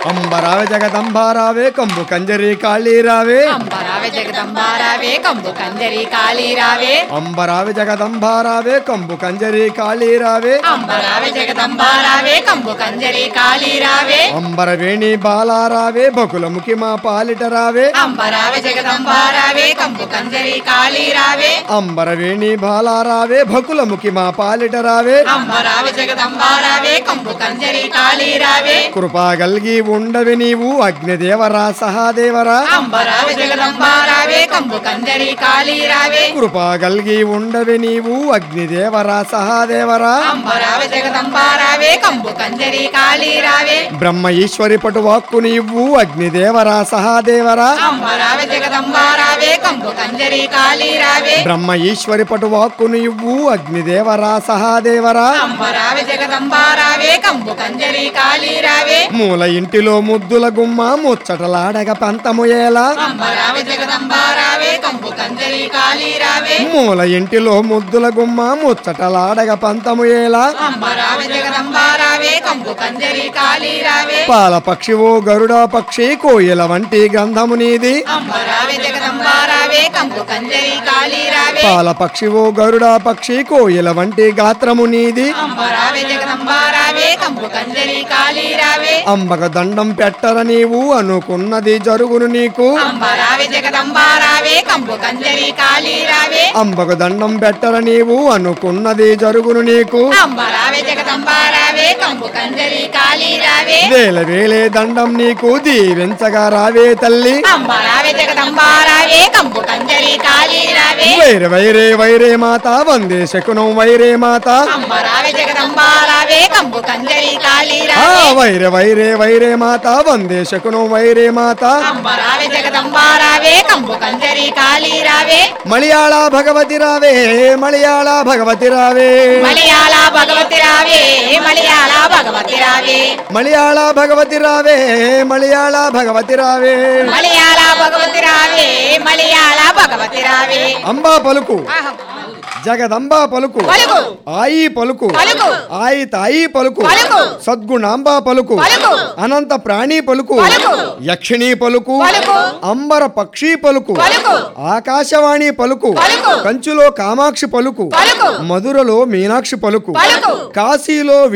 అంబరావే జగదంబారావే కంబు కంజరి కాళీరావే అంబరావే జగదంబారావే కంబు కంజరి కాళీరావే అంబరావే జగదంబారావే కంబు కంజరి కాళీరావే అంబరావే జగదంబారావే కంబు కంజరి కాళీరావే అంబరవేణి బాలారావే బకులముఖి మా పాలిటరావే అంబరావే జగదంబారావే కంబు కంజరి కాళీరావే అంబరవేణి బాలారావే భకులముఖి మా పాలిటరావే అంబరావే జగదంబారావే కంబు కంజరి కాళీరావే కృపా గల్గి ఉండవి నీవు అగ్నిదేవరా సహాదేవరా అంబరావే జగదంబారావే కంబు కంజరి కాళీరావే కృపా గల్గి ఉండవి నీవు అగ్నిదేవరా సహాదేవరా అంబరావే జగదంబారావే కంబు కంజరి కాళీరావే బ్రహ్మ ఈశ్వరి పటు వాక్కు నీవు అగ్నిదేవరా సహాదేవరా అంబరావే జగదంబారావే కంబు కంజరి కాళీరావే బ్రహ్మ ఈశ్వరి పటు వాక్కు నీవు అగ్నిదేవరా సహాదేవరా అంబరావే జగదంబారావే కంబు కంజరి కాళీరావే మూల ఇంటిలో ముద్దుల గుమ్మ ముచ్చటలాడగ పంతము ఏలా అంబరావే జగదంబారావే కంబు కంజరి కాళీరావే మూల ఇంటిలో ముద్దుల గుమ్మ ముచ్చటలాడగ పంతము ఏలా అంబరావే జగదంబారావే కంబు కంజరి కాళీరావే పాల పక్షివో గరుడ పక్షి కోయిల వంటి గ్రంథము నీది అంబరావే జగదంబారావే కంబు కంజరి కాళీరావే పాల పక్షివో గరుడ పక్షి కోయిల వంటి గాత్రము నీది అంబరావే జగదంబారావే కంబు కంజరి కాళీరావే అంబక దండం పెట్టర నీవు అనుకున్నది జరుగును నీకు అంబరావే జగదంబారావే కంబు కంజరి కాళీరావే అంబకు దండం పెట్టర నీవు అనుకున్నది జరుగును నీకు అంబరావే జగదంబారావే కంబు కంజరి కాళీరావే వేల వేలే దండం నీకు దీవించగా రావే తల్లి అంబరావే జగదంబారావే కంబు కంజరి కాళీరావే వైరే వైరే వైరే మాత వందే శకునం వైరే మాత అంబరావే జగదంబారావే కంబు కంజరి ఆ కాళీరావే వైరే వైరే వైరే మాత వందే శకునం వైరే మాత అంబరావే జగదంబారావే కంబు కంజరి కాళీరావే మలయాళ భగవతి రావే మలయాళ భగవతి రావే మలయాళ భగవతి రావే మలయాళ భగవతి రావే మలయాళ భగవతి రావే మలయాళ భగవతి రావే మలయాళ భగవతి రావే మలయాళ భగవతి రావే అంబా పలుకు జగదంబా పలుకు పలుకు. ఆయి పలుకు పలుకు. ఆయి తాయి పలుకు పలుకు. సద్గుణాంబా పలుకు పలుకు. అనంత ప్రాణి పలుకు పలుకు. యక్షిణీ పలుకు పలుకు. అంబర పక్షి పలుకు పలుకు. ఆకాశవాణి పలుకు పలుకు. కంచులో కామాక్షి పలుకు పలుకు. మధురలో మీనాక్షి పలుకు పలుకు. కాశీలో